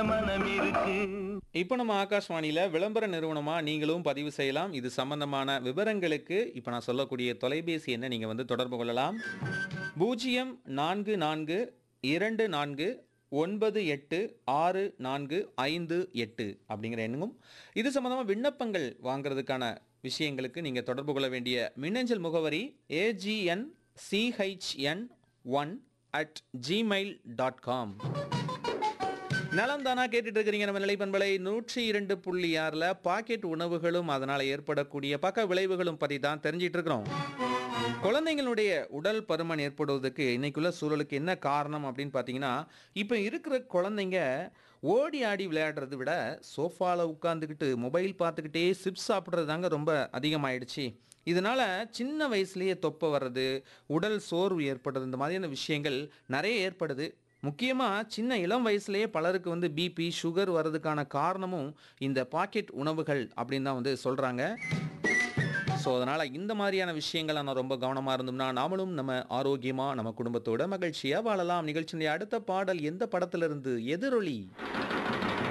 மனம் இருக்கு இப்போ நம்ம ஆகாஷ்வாணியில் விளம்பர நிறுவனமாக நீங்களும் பதிவு செய்யலாம் இது சம்பந்தமான விவரங்களுக்கு இப்போ நான் சொல்லக்கூடிய தொலைபேசி என்ன நீங்கள் வந்து தொடர்பு கொள்ளலாம் பூஜ்ஜியம் நான்கு நான்கு இரண்டு நான்கு ஒன்பது எட்டு ஆறு நான்கு ஐந்து எட்டு அப்படிங்கிற எண்ணும் இது சம்பந்தமாக விண்ணப்பங்கள் வாங்குறதுக்கான விஷயங்களுக்கு நீங்கள் தொடர்பு கொள்ள வேண்டிய மின்னஞ்சல் முகவரி AGN CHN one at Gmail dot com நலம் தானா கேட்டுட்டு இருக்கிறீங்க நம்ம நிலைப்பண்பலை நூற்றி இரண்டு புள்ளி ஆறில் பாக்கெட் உணவுகளும் அதனால் ஏற்படக்கூடிய பக்க விளைவுகளும் பற்றி தான் தெரிஞ்சிட்டு இருக்கிறோம் குழந்தைங்களுடைய உடல் பருமன் ஏற்படுவதற்கு இன்னைக்குள்ள சூழலுக்கு என்ன காரணம் அப்படின்னு பார்த்தீங்கன்னா இப்போ இருக்கிற குழந்தைங்க ஓடி ஆடி விளையாடுறதை விட சோஃபாவில் உட்காந்துக்கிட்டு மொபைல் பார்த்துக்கிட்டே சிப்ஸ் சாப்பிட்றது தாங்க ரொம்ப அதிகமாயிடுச்சு இதனால் சின்ன வயசுலேயே தொப்பை வர்றது உடல் சோர்வு ஏற்படுறது இந்த மாதிரியான விஷயங்கள் நிறைய ஏற்படுது முக்கியமாக சின்ன இளம் வயசுலேயே பலருக்கு வந்து பிபி சுகர் வர்றதுக்கான காரணமும் இந்த பாக்கெட் உணவுகள் அப்படின்னு தான் வந்து சொல்கிறாங்க ஸோ அதனால் இந்த மாதிரியான விஷயங்களை நான் ரொம்ப கவனமாக இருந்தோம்னா நாமளும் நம்ம ஆரோக்கியமாக நம்ம குடும்பத்தோட மகிழ்ச்சியாக வாழலாம் நிகழ்ச்சியினுடைய அடுத்த பாடல் எந்த படத்திலிருந்து எதிரொலி